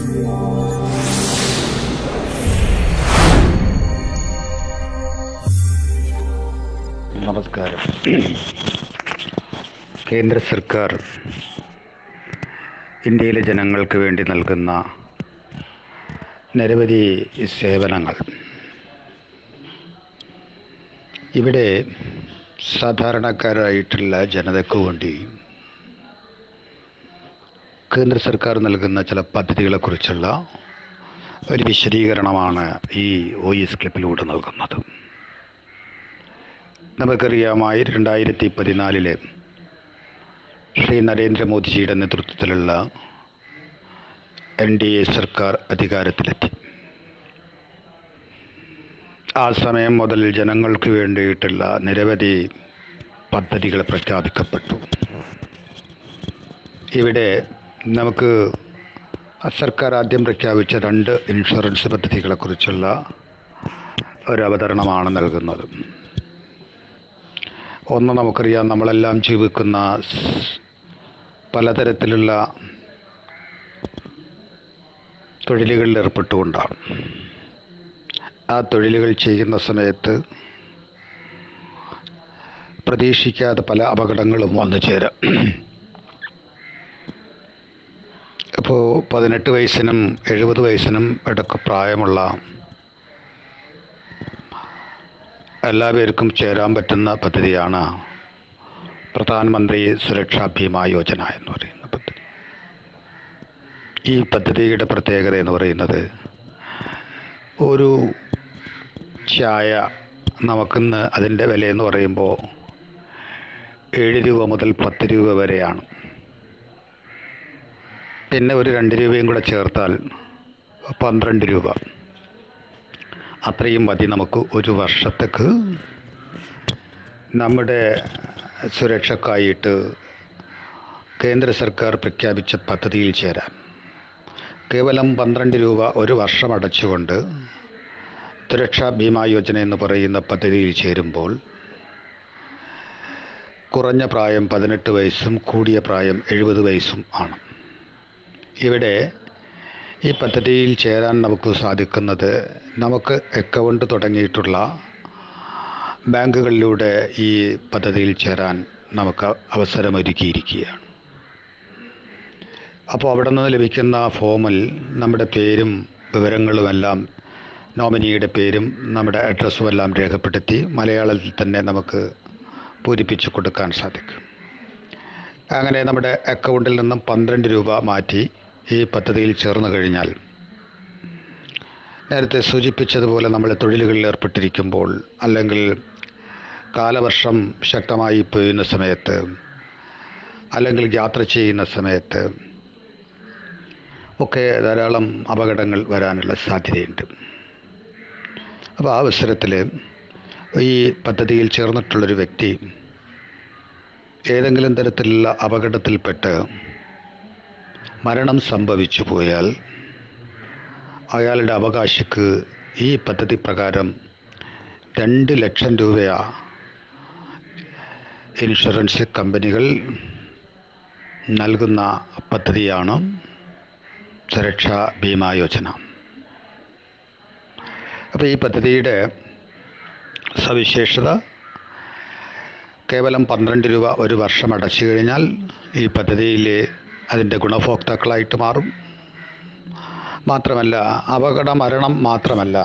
നമസ്കാരം കേന്ദ്ര സർക്കാർ ഇന്ത്യയിലെ ജനങ്ങൾക്ക് വേണ്ടി നൽകുന്ന നിരവധി സേവനങ്ങൾ ഇവിടെ സാധാരണക്കാരായിട്ടുള്ള ജനതയ്ക്ക് വേണ്ടി കേന്ദ്ര സർക്കാർ നൽകുന്ന ചില പദ്ധതികളെക്കുറിച്ചുള്ള ഒരു വിശദീകരണമാണ് ഈ വോയിസ് ക്ലിപ്പിലൂടെ നൽകുന്നത് നമുക്കറിയാമായി രണ്ടായിരത്തി പതിനാലിലെ ശ്രീ നരേന്ദ്രമോദിജിയുടെ നേതൃത്വത്തിലുള്ള എൻ ഡി എ സർക്കാർ അധികാരത്തിലെത്തി ആ സമയം മുതൽ ജനങ്ങൾക്ക് വേണ്ടിയിട്ടുള്ള നിരവധി പദ്ധതികൾ പ്രഖ്യാപിക്കപ്പെട്ടു ഇവിടെ നമുക്ക് സർക്കാർ ആദ്യം പ്രഖ്യാപിച്ച രണ്ട് ഇൻഷുറൻസ് പദ്ധതികളെക്കുറിച്ചുള്ള ഒരു അവതരണമാണ് നൽകുന്നത് ഒന്ന് നമുക്കറിയാം നമ്മളെല്ലാം ജീവിക്കുന്ന പലതരത്തിലുള്ള തൊഴിലുകളിൽ ഏർപ്പെട്ടുകൊണ്ടാണ് ആ തൊഴിലുകൾ ചെയ്യുന്ന സമയത്ത് പ്രതീക്ഷിക്കാതെ പല അപകടങ്ങളും വന്നു ചേരാം ഇപ്പോൾ പതിനെട്ട് വയസ്സിനും എഴുപത് വയസ്സിനും ഇടയ്ക്ക് പ്രായമുള്ള എല്ലാ പേർക്കും ചേരാൻ പറ്റുന്ന പദ്ധതിയാണ് പ്രധാനമന്ത്രി സുരക്ഷാ ഭീമ യോജന എന്ന് പറയുന്ന പദ്ധതി ഈ പദ്ധതിയുടെ പ്രത്യേകത എന്ന് പറയുന്നത് ഒരു ചായ നമുക്കിന്ന് അതിൻ്റെ വില എന്ന് പറയുമ്പോൾ ഏഴ് രൂപ മുതൽ പത്ത് രൂപ വരെയാണ് പിന്നെ ഒരു രണ്ട് രൂപയും കൂടെ ചേർത്താൽ പന്ത്രണ്ട് രൂപ അത്രയും മതി നമുക്ക് ഒരു വർഷത്തേക്ക് നമ്മുടെ സുരക്ഷക്കായിട്ട് കേന്ദ്ര സർക്കാർ പ്രഖ്യാപിച്ച പദ്ധതിയിൽ ചേരാം കേവലം പന്ത്രണ്ട് രൂപ ഒരു വർഷം അടച്ചുകൊണ്ട് സുരക്ഷാ ഭീമാ യോജന എന്ന് പറയുന്ന പദ്ധതിയിൽ ചേരുമ്പോൾ കുറഞ്ഞ പ്രായം പതിനെട്ട് വയസ്സും കൂടിയ പ്രായം എഴുപത് വയസ്സും ആണ് ഇവിടെ ഈ പദ്ധതിയിൽ ചേരാൻ നമുക്ക് സാധിക്കുന്നത് നമുക്ക് അക്കൗണ്ട് തുടങ്ങിയിട്ടുള്ള ബാങ്കുകളിലൂടെ ഈ പദ്ധതിയിൽ ചേരാൻ നമുക്ക് അവസരമൊരുക്കിയിരിക്കുകയാണ് അപ്പോൾ അവിടെ നിന്ന് ലഭിക്കുന്ന ഫോമിൽ നമ്മുടെ പേരും വിവരങ്ങളുമെല്ലാം നോമിനിയുടെ പേരും നമ്മുടെ അഡ്രസ്സും എല്ലാം രേഖപ്പെടുത്തി മലയാളത്തിൽ തന്നെ നമുക്ക് പൂരിപ്പിച്ച് കൊടുക്കാൻ സാധിക്കും അങ്ങനെ നമ്മുടെ അക്കൗണ്ടിൽ നിന്നും പന്ത്രണ്ട് രൂപ മാറ്റി ഈ പദ്ധതിയിൽ ചേർന്ന് കഴിഞ്ഞാൽ നേരത്തെ സൂചിപ്പിച്ചതുപോലെ നമ്മൾ തൊഴിലുകളിൽ ഏർപ്പെട്ടിരിക്കുമ്പോൾ അല്ലെങ്കിൽ കാലവർഷം ശക്തമായി പെയ്യുന്ന സമയത്ത് അല്ലെങ്കിൽ യാത്ര ചെയ്യുന്ന സമയത്ത് ഒക്കെ ധാരാളം അപകടങ്ങൾ വരാനുള്ള സാധ്യതയുണ്ട് അപ്പോൾ ആ അവസരത്തിൽ ഈ പദ്ധതിയിൽ ചേർന്നിട്ടുള്ളൊരു വ്യക്തി ഏതെങ്കിലും തരത്തിലുള്ള അപകടത്തിൽപ്പെട്ട് മരണം സംഭവിച്ചു പോയാൽ അയാളുടെ അവകാശിക്ക് ഈ പദ്ധതി പ്രകാരം രണ്ട് ലക്ഷം രൂപയാ ഇൻഷുറൻസ് കമ്പനികൾ നൽകുന്ന പദ്ധതിയാണ് സുരക്ഷാ ബീമാ യോജന അപ്പോൾ ഈ പദ്ധതിയുടെ സവിശേഷത കേവലം പന്ത്രണ്ട് രൂപ ഒരു വർഷം അടച്ചു കഴിഞ്ഞാൽ ഈ പദ്ധതിയിൽ അതിൻ്റെ ഗുണഭോക്താക്കളായിട്ട് മാറും മാത്രമല്ല അപകട മരണം മാത്രമല്ല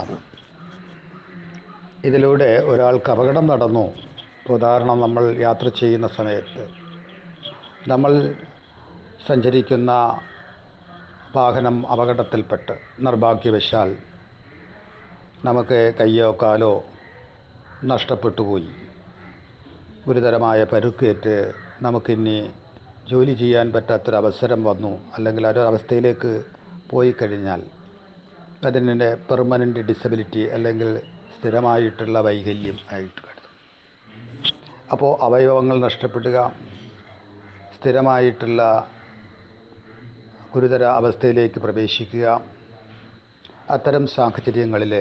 ഇതിലൂടെ ഒരാൾക്ക് അപകടം നടന്നു ഉദാഹരണം നമ്മൾ യാത്ര ചെയ്യുന്ന സമയത്ത് നമ്മൾ സഞ്ചരിക്കുന്ന വാഹനം അപകടത്തിൽപ്പെട്ട് നിർഭാഗ്യവശാൽ നമുക്ക് കയ്യോ കാലോ നഷ്ടപ്പെട്ടു പോയി ഗുരുതരമായ പരുക്കേറ്റ് നമുക്കിനി ജോലി ചെയ്യാൻ പറ്റാത്തൊരവസരം വന്നു അല്ലെങ്കിൽ ആ ഒരു അവസ്ഥയിലേക്ക് പോയി കഴിഞ്ഞാൽ അതിൻ്റെ പെർമനൻ്റ് ഡിസബിലിറ്റി അല്ലെങ്കിൽ സ്ഥിരമായിട്ടുള്ള വൈകല്യം ആയിട്ട് കരുതും അപ്പോൾ അവയവങ്ങൾ നഷ്ടപ്പെടുക സ്ഥിരമായിട്ടുള്ള ഗുരുതര അവസ്ഥയിലേക്ക് പ്രവേശിക്കുക അത്തരം സാഹചര്യങ്ങളിൽ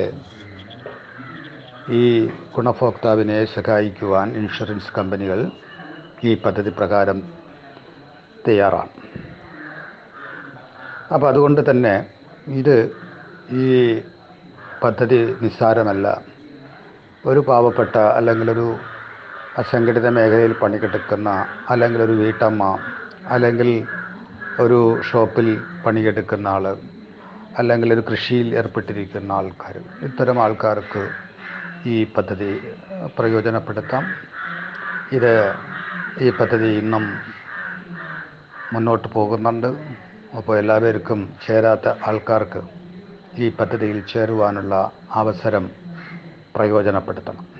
ഈ ഗുണഭോക്താവിനെ സഹായിക്കുവാൻ ഇൻഷുറൻസ് കമ്പനികൾ ഈ പദ്ധതി പ്രകാരം തയ്യാറാണ് അപ്പോൾ അതുകൊണ്ട് തന്നെ ഇത് ഈ പദ്ധതി നിസ്സാരമല്ല ഒരു പാവപ്പെട്ട അല്ലെങ്കിൽ ഒരു അസംഘടിത മേഖലയിൽ പണിയെടുക്കുന്ന അല്ലെങ്കിൽ ഒരു വീട്ടമ്മ അല്ലെങ്കിൽ ഒരു ഷോപ്പിൽ പണിയെടുക്കുന്ന ആൾ അല്ലെങ്കിൽ ഒരു കൃഷിയിൽ ഏർപ്പെട്ടിരിക്കുന്ന ആൾക്കാർ ഇത്തരം ആൾക്കാർക്ക് ഈ പദ്ധതി പ്രയോജനപ്പെടുത്താം ഇത് ഈ പദ്ധതി ഇന്നും മുന്നോട്ട് പോകുന്നുണ്ട് അപ്പോൾ എല്ലാവർക്കും ചേരാത്ത ആൾക്കാർക്ക് ഈ പദ്ധതിയിൽ ചേരുവാനുള്ള അവസരം പ്രയോജനപ്പെടുത്തണം